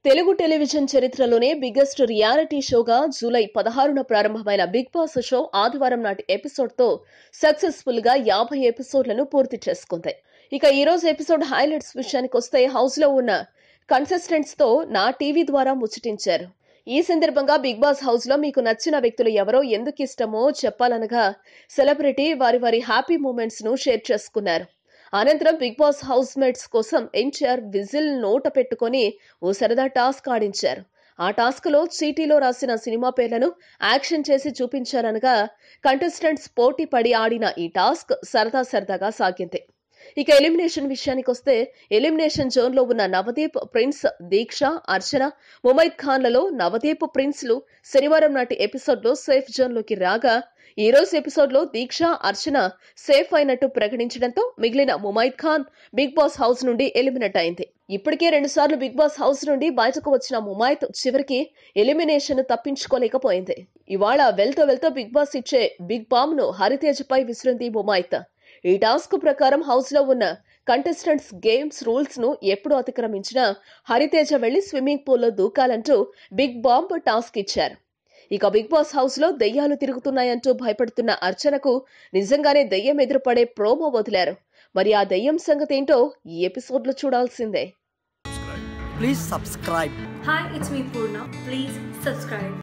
Telugu television చరిత్రలోనే biggest reality షోగా July పదహారున ప్రారంభమైన బిగ్ బాస్ షో ఆదివారం నాటి ఎపిసోడ్ తో సక్సెస్ఫుల్ గా యాభై ఎపిసోడ్లను పూర్తి చేసుకుంది ఇక ఈ రోజు ఎపిసోడ్ హైలైట్స్ విషయానికి వస్తే హౌస్ లో ఉన్న కంటెస్టెంట్స్ తో నా టీవీ ద్వారా ముచ్చటించారు ఈ సందర్భంగా బిగ్ బాస్ హౌస్ లో మీకు నచ్చిన వ్యక్తులు ఎవరో ఎందుకు ఇష్టమో చెప్పాలనగా సెలబ్రిటీ వారి వారి హ్యాపీ మూమెంట్స్ ను షేర్ చేసుకున్నారు అనంతరం బిగ్ బాస్ హౌస్ మేట్స్ కోసం ఎన్టీఆర్ విజిల్ నోట పెట్టుకొని ఓ సరదా టాస్క్ ఆడించారు ఆ టాస్క్ లో చీటీలో రాసిన సినిమా పేర్లను యాక్షన్ చేసి చూపించారనగా కంటెస్టెంట్స్ పోటీ పడి ఆడిన ఈ టాస్క్ సరదా సరదాగా సాగింది ఇక ఎలిమినేషన్ విషయానికి వస్తే ఎలిమినేషన్ జోన్ లో ఉన్న నవదీప్ ప్రిన్స్ దీక్ష అర్చన ముమైద్ ఖాన్లలో నవదీప్ ప్రిన్స్ లు శనివారం నాటి ఎపిసోడ్ లో సేఫ్ జోన్ లోకి రాగా ఈ రోజు ఎపిసోడ్ లో దీక్ష అర్చన సేఫ్ అయినట్టు ప్రకటించడంతో మిగిలిన Mumaith Khan big boss house నుండి ఎలిమినేట్ అయింది ఇప్పటికే రెండు సార్లు బిగ్ బాస్ హౌస్ నుండి బయటకు వచ్చిన ముమైత్ చివరికి ఎలిమినేషన్ తప్పించుకోలేకపోయింది ఇవాళ వెళ్తూ వెళ్తూ బిగ్ బాస్ ఇచ్చే బిగ్ బామ్ ను హరితేజ్ పై విసిరింది ముమైత్ ఈ టాస్క్ ప్రకారం హౌస్ లో ఉన్న కంటెస్టెంట్స్ గేమ్స్ రూల్స్ ను ఎప్పుడు అతిక్రమించినా హరితేజ వెళ్లి స్విమ్మింగ్ పూల్లో దూకాలంటూ బిగ్ బాంబ్ టాస్క్ ఇచ్చారు ఇక బిగ్ బాస్ హౌస్ లో దెయ్యాలు తిరుగుతున్నాయంటూ భయపడుతున్న అర్చనకు నిజంగానే దెయ్యం ఎదురుపడే ప్రోమో వదిలారు మరి ఆ దెయ్యం సంగతి ఏంటో ఈ ఎపిసోడ్ లో చూడాల్సిందే Please subscribe. Hi, it's me Purna. Please subscribe.